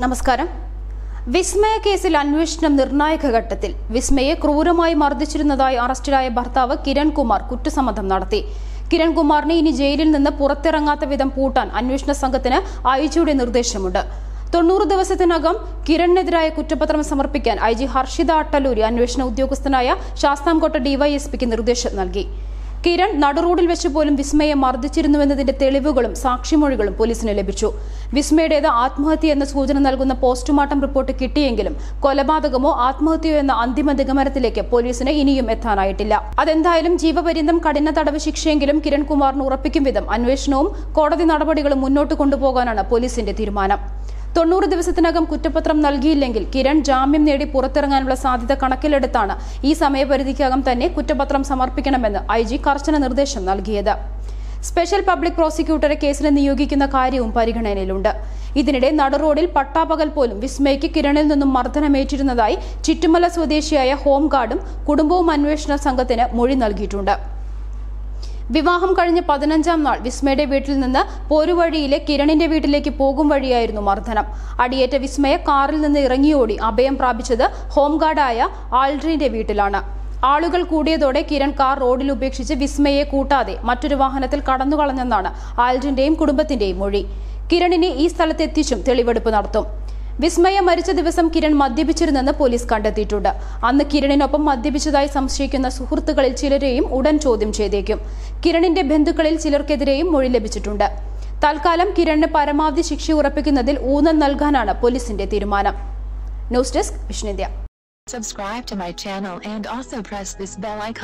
നമസ്കാരം വിസ്മയ കേസിൽ അന്വേഷണം നിർണായക ഘട്ടത്തിൽ വിസ്മയെ ക്രൂരമായി മർദ്ദിച്ചിരുന്നതായി അറസ്റ്റിലായ ഭർത്താവ് കിരൺകുമാർ കുറ്റസമ്മതം നടത്തി കിരൺകുമാറിനെ ഇനി ജയിലിൽ നിന്ന് പുറത്തിറങ്ങാത്ത വിധം പൂട്ടാൻ അന്വേഷണ സംഘത്തിന് ഐജിയുടെ നിർദ്ദേശമുണ്ട് തൊണ്ണൂറ് ദിവസത്തിനകം കിരണിനെതിരായ കുറ്റപത്രം സമർപ്പിക്കാൻ ഐ ജി ഹർഷിത അട്ടലൂരി അന്വേഷണ ഉദ്യോഗസ്ഥനായ ശാസ്താംകോട്ട ഡിവൈഎസ്പിക്ക് നിർദ്ദേശം നൽകി കിരൺ നടുറോഡിൽ വെച്ച് പോലും വിസ്മയെ മർദ്ദിച്ചിരുന്നുവെന്നതിന്റെ തെളിവുകളും സാക്ഷിമൊഴികളും പോലീസിന് ലഭിച്ചു വിസ്മയുടേത് ആത്മഹത്യ എന്ന സൂചന നൽകുന്ന പോസ്റ്റ്മോർട്ടം റിപ്പോർട്ട് കിട്ടിയെങ്കിലും കൊലപാതകമോ ആത്മഹത്യയോ എന്ന അന്തിമ നിഗമനത്തിലേക്ക് പോലീസിന് ഇനിയും എത്താനായിട്ടില്ല അതെന്തായാലും ജീവപര്യന്തം കഠിന തടവ് ശിക്ഷയെങ്കിലും കിരൺകുമാറിന് ഉറപ്പിക്കും വിധം അന്വേഷണവും കോടതി നടപടികളും മുന്നോട്ട് കൊണ്ടുപോകാനാണ് പോലീസിന്റെ തീരുമാനം തൊണ്ണൂറ് ദിവസത്തിനകം കുറ്റപത്രം നൽകിയില്ലെങ്കിൽ കിരൺ ജാമ്യം നേടി പുറത്തിറങ്ങാനുള്ള സാധ്യത കണക്കിലെടുത്താണ് ഈ സമയപരിധിക്കകം തന്നെ കുറ്റപത്രം സമർപ്പിക്കണമെന്ന് ഐ ജി കർശന നിർദ്ദേശം നൽകിയത് സ്പെഷ്യൽ പബ്ലിക് പ്രോസിക്യൂട്ടറെ കേസിന് നിയോഗിക്കുന്ന കാര്യവും പരിഗണനയിലുണ്ട് ഇതിനിടെ നടുറോഡിൽ പട്ടാപകൽ പോലും വിസ്മയ്ക്ക് കിരണിൽ നിന്നും മർദ്ദനമേറ്റിരുന്നതായി ചിറ്റുമല സ്വദേശിയായ ഹോംഗാർഡും കുടുംബവും അന്വേഷണ സംഘത്തിന് മൊഴി നൽകിയിട്ടുണ്ട് വിവാഹം കഴിഞ്ഞ് പതിനഞ്ചാം നാൾ വിസ്മയുടെ വീട്ടിൽ നിന്ന് പോരുവഴിയിലെ കിരണിന്റെ വീട്ടിലേക്ക് പോകും വഴിയായിരുന്നു മർദ്ദനം അടിയേറ്റ വിസ്മയ കാറിൽ നിന്ന് ഇറങ്ങിയോടി അഭയം പ്രാപിച്ചത് ഹോംഗാർഡായ ആൾഡ്രിന്റെ വീട്ടിലാണ് ആളുകൾ കൂടിയതോടെ കിരൺ കാർ റോഡിൽ ഉപേക്ഷിച്ച് വിസ്മയെ കൂട്ടാതെ മറ്റൊരു വാഹനത്തിൽ കടന്നുകളഞ്ഞെന്നാണ് ആൽഡ്രിന്റെയും കുടുംബത്തിന്റെയും മൊഴി കിരണിനെ ഈ സ്ഥലത്തെത്തിച്ചും തെളിവെടുപ്പ് നടത്തും വിസ്മയ മരിച്ച ദിവസം കിരൺ മദ്യപിച്ചിരുന്നെന്ന് പോലീസ് കണ്ടെത്തിയിട്ടുണ്ട് അന്ന് കിരണിനൊപ്പം മദ്യപിച്ചതായി സംശയിക്കുന്ന സുഹൃത്തുക്കളിൽ ചിലരെയും ഉടൻ ചോദ്യം ചെയ്തേക്കും കിരണിന്റെ ബന്ധുക്കളിൽ ചിലർക്കെതിരെയും മൊഴി ലഭിച്ചിട്ടുണ്ട് തൽക്കാലം കിരണിന് പരമാവധി ശിക്ഷ ഉറപ്പിക്കുന്നതിൽ ഊന്നൽ നൽകാനാണ് പോലീസിന്റെ തീരുമാനം news desk Vishnu India Subscribe to my channel and also press this bell icon.